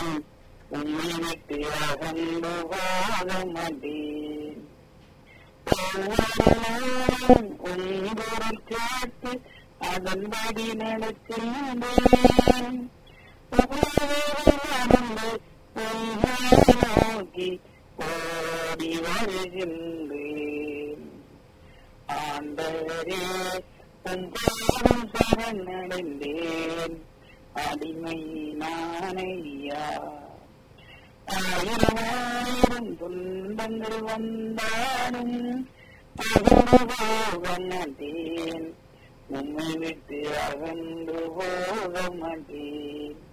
உம்மை விட்டு அகன்று வாழ மாட்டேன் உங்களுடன் கேட்டு அதன்படி நடக்கின்றேன் நடந்து உம்மை நோக்கி ஓடி வருகின்றேன் ஆண்டவரே உம் பாதம் சரணடைந்தேன் அடிமை நானையா ஆயிரம் ஆயிரம் துன்பங்கள் வந்தாலும் அகன்று போக மாட்டேன் உம்மை விட்டு அகன்று போக மாட்டேன்